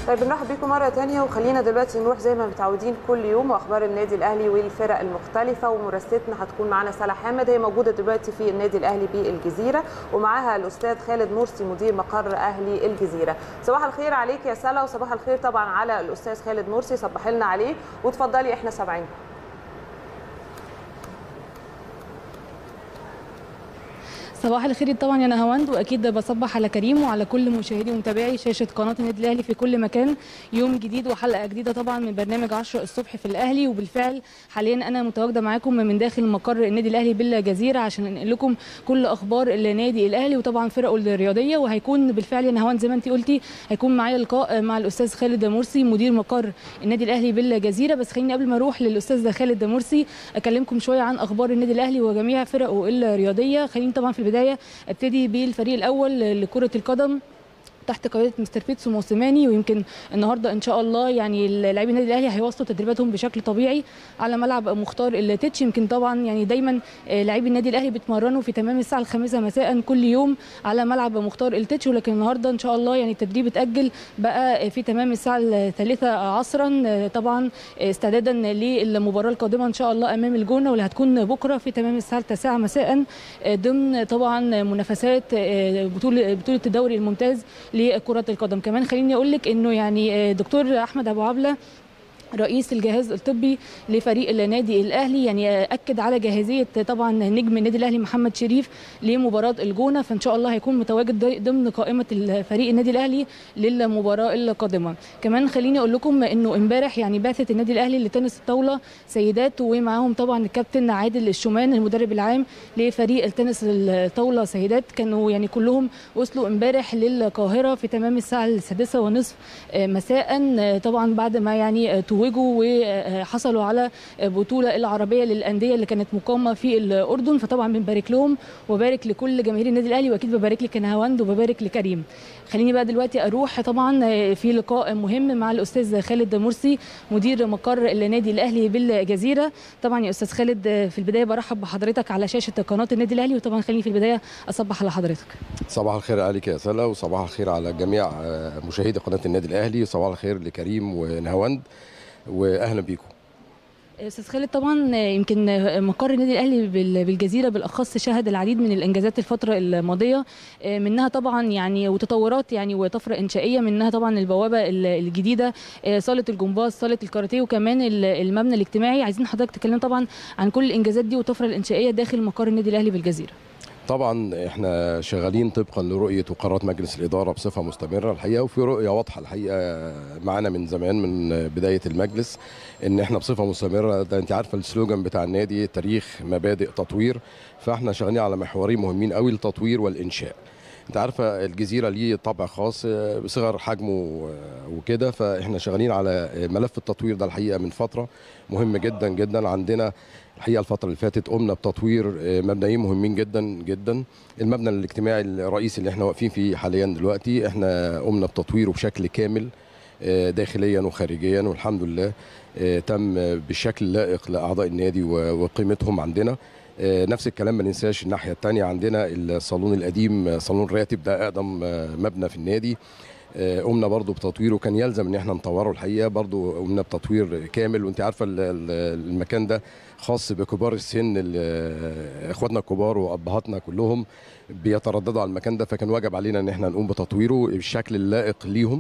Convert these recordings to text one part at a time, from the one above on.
طيب بنرحب بيكم مره ثانيه وخلينا دلوقتي نروح زي ما متعودين كل يوم واخبار النادي الاهلي والفرق المختلفه ومراسلتنا هتكون معانا سلا حامد هي موجوده دلوقتي في النادي الاهلي بالجزيره ومعاها الاستاذ خالد مرسي مدير مقر اهلي الجزيره صباح الخير عليك يا سلا وصباح الخير طبعا على الاستاذ خالد مرسي صبح لنا عليه وتفضلي احنا سامعينكم صباح الخير طبعا يا نهاوند واكيد بصبح على كريم وعلى كل مشاهدي ومتابعي شاشه قناه النادي الاهلي في كل مكان يوم جديد وحلقه جديده طبعا من برنامج 10 الصبح في الاهلي وبالفعل حاليا انا متواجده معاكم من داخل مقر النادي الاهلي بالجزيره عشان انقل لكم كل اخبار النادي الاهلي وطبعا فرقه الرياضيه وهيكون بالفعل يا نهاوند زي ما انت قلتي هيكون معايا لقاء مع الاستاذ خالد مرسي مدير مقر النادي الاهلي بالجزيره بس خليني قبل ما اروح للاستاذ خالد مرسي اكلمكم شويه عن اخبار النادي الاهلي وجميع فرقه الرياضيه خليني طبعا في البدايه ابتدي بالفريق الاول لكره القدم تحت قياده مستر بيتسو موسيماني ويمكن النهارده ان شاء الله يعني لاعبي النادي الاهلي هيواصلوا تدريباتهم بشكل طبيعي على ملعب مختار التتش يمكن طبعا يعني دايما لاعبي النادي الاهلي بيتمرنوا في تمام الساعه الخامسة مساء كل يوم على ملعب مختار التتش ولكن النهارده ان شاء الله يعني التدريب اتاجل بقى في تمام الساعه الثالثة عصرا طبعا استعدادا للمباراه القادمه ان شاء الله امام الجونه واللي هتكون بكره في تمام الساعه التاسعة مساء ضمن طبعا منافسات بطوله بطوله الدوري الممتاز لكرة القدم كمان خليني أقول لك أنه يعني دكتور أحمد أبو عبلة رئيس الجهاز الطبي لفريق النادي الاهلي يعني اكد على جاهزيه طبعا نجم النادي الاهلي محمد شريف لمباراه الجونه فان شاء الله هيكون متواجد ضمن قائمه فريق النادي الاهلي للمباراه القادمه كمان خليني اقول لكم انه امبارح يعني بعثه النادي الاهلي لتنس الطاوله سيدات ومعاهم طبعا الكابتن عادل الشومان المدرب العام لفريق التنس الطاوله سيدات كانوا يعني كلهم وصلوا امبارح للقاهره في تمام الساعه السادسة ونصف مساء طبعا بعد ما يعني توجوا وحصلوا على بطوله العربيه للانديه اللي كانت مقامه في الاردن فطبعا بنبارك لهم وبارك لكل جماهير النادي الاهلي واكيد ببارك لك نهاوند وببارك لكريم خليني بقى دلوقتي اروح طبعا في لقاء مهم مع الاستاذ خالد مرسي مدير مقر النادي الاهلي بالجزيره طبعا يا استاذ خالد في البدايه برحب بحضرتك على شاشه قناه النادي الاهلي وطبعا خليني في البدايه اصبح على حضرتك صباح الخير عليك يا سلا وصباح الخير على جميع مشاهدي قناه النادي الاهلي صباح الخير لكريم ونهاوند واهلا بيكم استاذ خالد طبعا يمكن مقر النادي الاهلي بالجزيره بالاخص شهد العديد من الانجازات الفتره الماضيه منها طبعا يعني وتطورات يعني وطفره انشائيه منها طبعا البوابه الجديده صاله الجمباز صاله الكاراتيه وكمان المبنى الاجتماعي عايزين حضرتك تتكلم طبعا عن كل الانجازات دي والطفره الانشائيه داخل مقر النادي الاهلي بالجزيره طبعا احنا شغالين طبقا لرؤيه وقرارات مجلس الاداره بصفه مستمره الحقيقه وفي رؤيه واضحه الحقيقه معانا من زمان من بدايه المجلس ان احنا بصفه مستمره ده انت عارفه السلوجان بتاع النادي تاريخ مبادئ تطوير فاحنا شغالين على محورين مهمين قوي التطوير والانشاء انت عارفه الجزيره ليه طابع خاص بصغر حجمه وكده فاحنا شغالين على ملف التطوير ده الحقيقه من فتره مهم جدا جدا عندنا الحقيقه الفتره اللي فاتت قمنا بتطوير مبنيين مهمين جدا جدا المبنى الاجتماعي الرئيسي اللي احنا واقفين فيه حاليا دلوقتي احنا قمنا بتطويره بشكل كامل داخليا وخارجيا والحمد لله تم بالشكل اللائق لاعضاء النادي وقيمتهم عندنا نفس الكلام ما ننساش الناحيه الثانيه عندنا الصالون القديم صالون راتب ده اقدم مبنى في النادي قمنا برضو بتطويره كان يلزم ان احنا نطوره الحقيقه برضو قمنا بتطوير كامل وانت عارفه المكان ده خاص بكبار السن اخواتنا الكبار وابهاتنا كلهم بيترددوا على المكان ده فكان واجب علينا ان احنا نقوم بتطويره بالشكل اللائق ليهم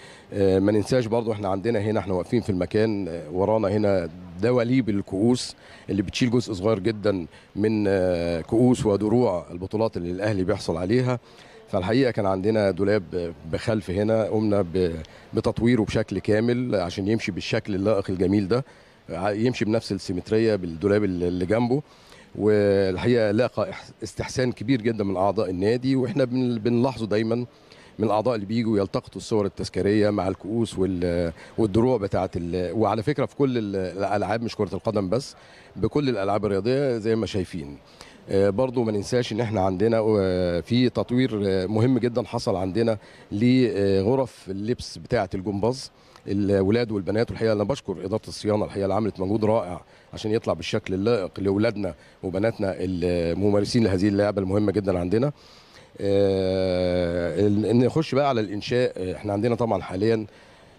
ما ننساش برضو احنا عندنا هنا احنا واقفين في المكان ورانا هنا دواليب الكؤوس اللي بتشيل جزء صغير جدا من كؤوس ودروع البطولات اللي الاهلي بيحصل عليها فالحقيقه كان عندنا دولاب بخلف هنا قمنا بتطويره بشكل كامل عشان يمشي بالشكل اللائق الجميل ده يمشي بنفس السيمتريه بالدولاب اللي جنبه والحقيقه لاقى استحسان كبير جدا من اعضاء النادي واحنا بنلاحظه دايما من الاعضاء اللي بيجوا يلتقطوا الصور التذكاريه مع الكؤوس والدروع بتاعه وعلى فكره في كل الالعاب مش كره القدم بس بكل الالعاب الرياضيه زي ما شايفين برضو ما ننساش ان احنا عندنا في تطوير مهم جدا حصل عندنا لغرف اللبس بتاعه الجمباز الولاد والبنات والحقيقه انا بشكر اداره الصيانه الحقيقه اللي عملت مجهود رائع عشان يطلع بالشكل اللائق لاولادنا وبناتنا الممارسين لهذه اللعبه المهمه جدا عندنا آه، نخش بقى على الانشاء احنا عندنا طبعا حاليا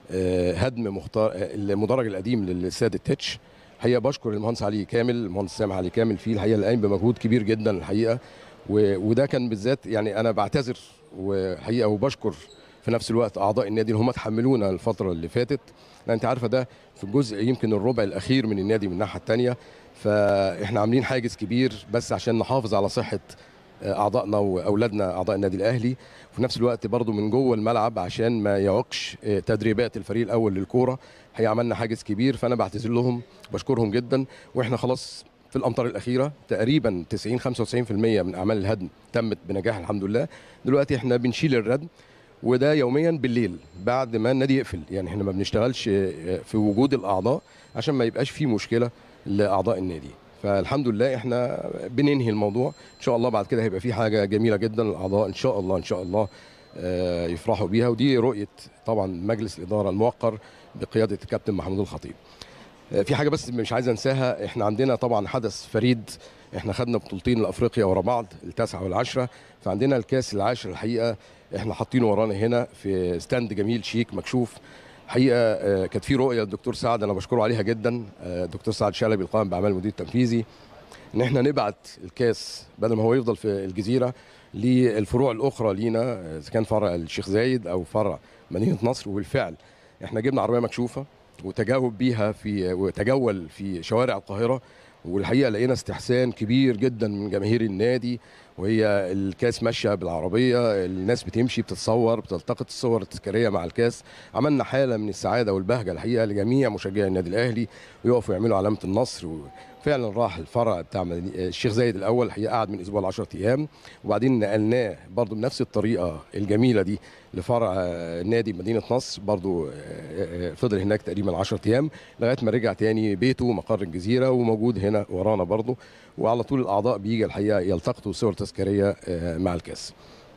آه، هدم مختار آه، المدرج القديم للاستاد التتش الحقيقه بشكر المهندس علي كامل المهندس سامح علي كامل فيه الحقيقه اللي قايم بمجهود كبير جدا الحقيقه و- وده كان بالذات يعني انا بعتذر وحقيقه وبشكر في نفس الوقت اعضاء النادي اللي هم تحملونا الفتره اللي فاتت لان انت عارفه ده في الجزء يمكن الربع الاخير من النادي من الناحيه الثانيه فاحنا عاملين حاجز كبير بس عشان نحافظ على صحه اعضائنا واولادنا اعضاء النادي الاهلي وفي نفس الوقت برضو من جوه الملعب عشان ما يعوقش تدريبات الفريق الاول للكوره هي عملنا حاجز كبير فانا بعتذر لهم بشكرهم جدا واحنا خلاص في الامطار الاخيره تقريبا 90 95% من اعمال الهدم تمت بنجاح الحمد لله دلوقتي احنا بنشيل الردم وده يوميا بالليل بعد ما النادي يقفل يعني احنا ما بنشتغلش في وجود الاعضاء عشان ما يبقاش في مشكله لاعضاء النادي فالحمد لله احنا بننهي الموضوع ان شاء الله بعد كده هيبقى في حاجه جميله جدا للاعضاء ان شاء الله ان شاء الله آه، يفرحوا بيها ودي رؤيه طبعا مجلس الاداره الموقر بقياده الكابتن محمود الخطيب آه، في حاجه بس مش عايز انساها احنا عندنا طبعا حدث فريد احنا خدنا بطولتين لافريقيا ورا بعض التاسعه والعشره فعندنا الكاس العاشر الحقيقه احنا حاطينه ورانا هنا في ستاند جميل شيك مكشوف حقيقه آه، كانت في رؤيه الدكتور سعد انا بشكره عليها جدا آه، الدكتور سعد شلبي القائم باعمال المدير التنفيذي ان احنا نبعت الكاس بدل ما هو يفضل في الجزيره للفروع الاخرى لينا آه، اذا كان فرع الشيخ زايد او فرع مدينه نصر وبالفعل احنا جبنا عربيه مكشوفه وتجاوب بيها في وتجول في شوارع القاهره والحقيقه لقينا استحسان كبير جدا من جماهير النادي وهي الكاس ماشيه بالعربيه الناس بتمشي بتتصور بتلتقط الصور التذكاريه مع الكاس عملنا حاله من السعاده والبهجه الحقيقه لجميع مشجعي النادي الاهلي ويقفوا يعملوا علامه النصر وفعلا راح الفرع بتاع مدينة- الشيخ زايد الاول الحقيقه قعد من اسبوع ل 10 ايام وبعدين نقلناه برضو بنفس الطريقه الجميله دي لفرع آه، نادي مدينه نصر برضو آه، آه، فضل هناك تقريبا 10 ايام لغايه ما رجع تاني بيته مقر الجزيره وموجود هنا ورانا برضو وعلى طول الاعضاء بيجي الحقيقه يلتقطوا صور تذكاريه آه، مع الكاس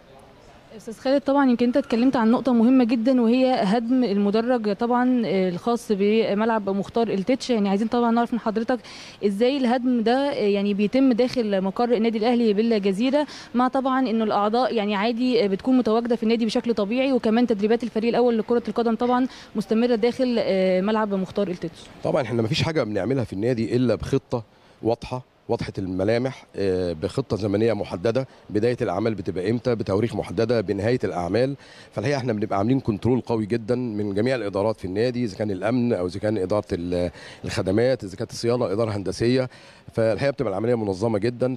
استاذ خالد طبعا يمكن انت اتكلمت عن نقطه مهمه جدا وهي هدم المدرج طبعا آه، الخاص بملعب مختار التتش يعني عايزين طبعا نعرف من حضرتك ازاي الهدم ده آه، يعني بيتم داخل مقر النادي الاهلي بالجزيره مع طبعا انه الاعضاء يعني عادي آه، بتكون متواجده في النادي بشكل طبيعي وكمان تدريبات الفريق الاول لكره القدم طبعا مستمره داخل آه، ملعب مختار التتش طبعا احنا ما فيش حاجه بنعملها في النادي الا بخطه واضحه واضحه الملامح آه، بخطه زمنيه محدده بدايه الاعمال بتبقى امتى بتواريخ محدده بنهايه الاعمال فالحقيقه احنا بنبقى عاملين كنترول قوي جدا من جميع الادارات في النادي اذا كان الامن او اذا كان اداره ال- الخدمات اذا كانت الصيانه اداره هندسيه فالحقيقه بتبقى العمليه منظمه جدا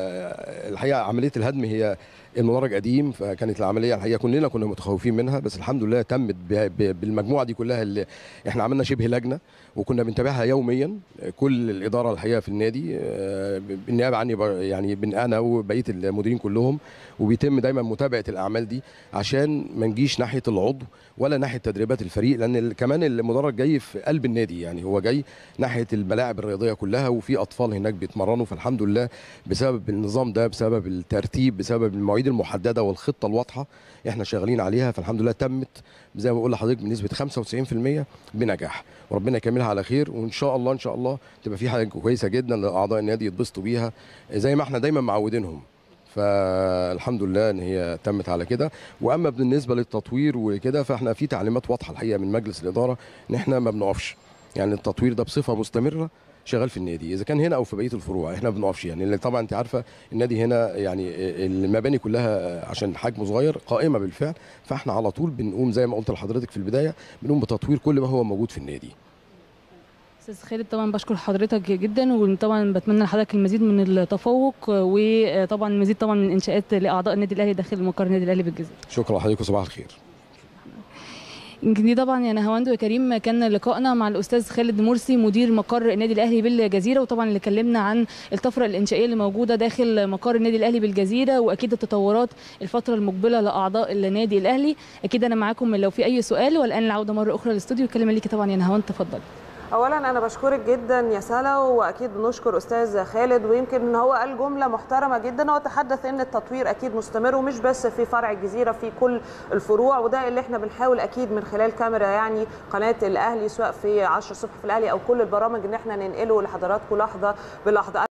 فالحقيقه عمليه الهدم هي المدرج قديم فكانت العمليه الحقيقه كلنا كنا متخوفين منها بس الحمد لله تمت ب- ب- بالمجموعه دي كلها اللي احنا عملنا شبه لجنه وكنا بنتابعها يوميا كل الاداره الحقيقه في النادي آه، بالنيابه عني ب- يعني بن انا وبقيه المديرين كلهم وبيتم دايما متابعه الاعمال دي عشان ما نجيش ناحيه العضو ولا ناحيه تدريبات الفريق لان ال- كمان المدرج جاي في قلب النادي يعني هو جاي ناحيه الملاعب الرياضيه كلها وفي اطفال هناك بيتمرنوا فالحمد لله بسبب النظام ده بسبب الترتيب بسبب المواعيد المحدده والخطه الواضحه احنا شغالين عليها فالحمد لله تمت زي ما بقول لحضرتك بنسبه 95% بنجاح وربنا يكملها على خير وان شاء الله ان شاء الله تبقى في حاجه كويسه جدا لاعضاء النادي يتبسطوا بيها زي ما احنا دايما معودينهم فالحمد لله ان هي تمت على كده واما بالنسبه للتطوير وكده فاحنا في تعليمات واضحه الحقيقه من مجلس الاداره ان احنا ما بنقفش يعني التطوير ده بصفه مستمره شغال في النادي اذا كان هنا او في بقيه الفروع احنا ما بنقفش يعني لأن طبعا انت عارفه النادي هنا يعني المباني كلها عشان حجمه صغير قائمه بالفعل فاحنا على طول بنقوم زي ما قلت لحضرتك في البدايه بنقوم بتطوير كل ما هو موجود في النادي استاذ خالد طبعا بشكر حضرتك جدا وطبعا بتمنى لحضرتك المزيد من التفوق وطبعا المزيد طبعا من الانشاءات لاعضاء النادي الاهلي داخل مقر النادي الاهلي بالجزيره شكرا لحضرتك وصباح الخير يمكن دي طبعا يا نهاوند وكريم كان لقائنا مع الاستاذ خالد مرسي مدير مقر النادي الاهلي بالجزيره وطبعا اللي كلمنا عن الطفره الانشائيه اللي موجوده داخل مقر النادي الاهلي بالجزيره واكيد التطورات الفتره المقبله لاعضاء النادي الاهلي اكيد انا معاكم لو في اي سؤال والان العوده مره اخرى للاستوديو الكلمه ليكي طبعا يا نهاوند تفضلي اولا انا بشكرك جدا يا سلا واكيد بنشكر استاذ خالد ويمكن هو قال جمله محترمه جدا هو تحدث ان التطوير اكيد مستمر ومش بس في فرع الجزيره في كل الفروع وده اللي احنا بنحاول اكيد من خلال كاميرا يعني قناه الاهلي سواء في 10 الصبح في الاهلي او كل البرامج ان احنا ننقله لحضراتكم لحظه بلحظه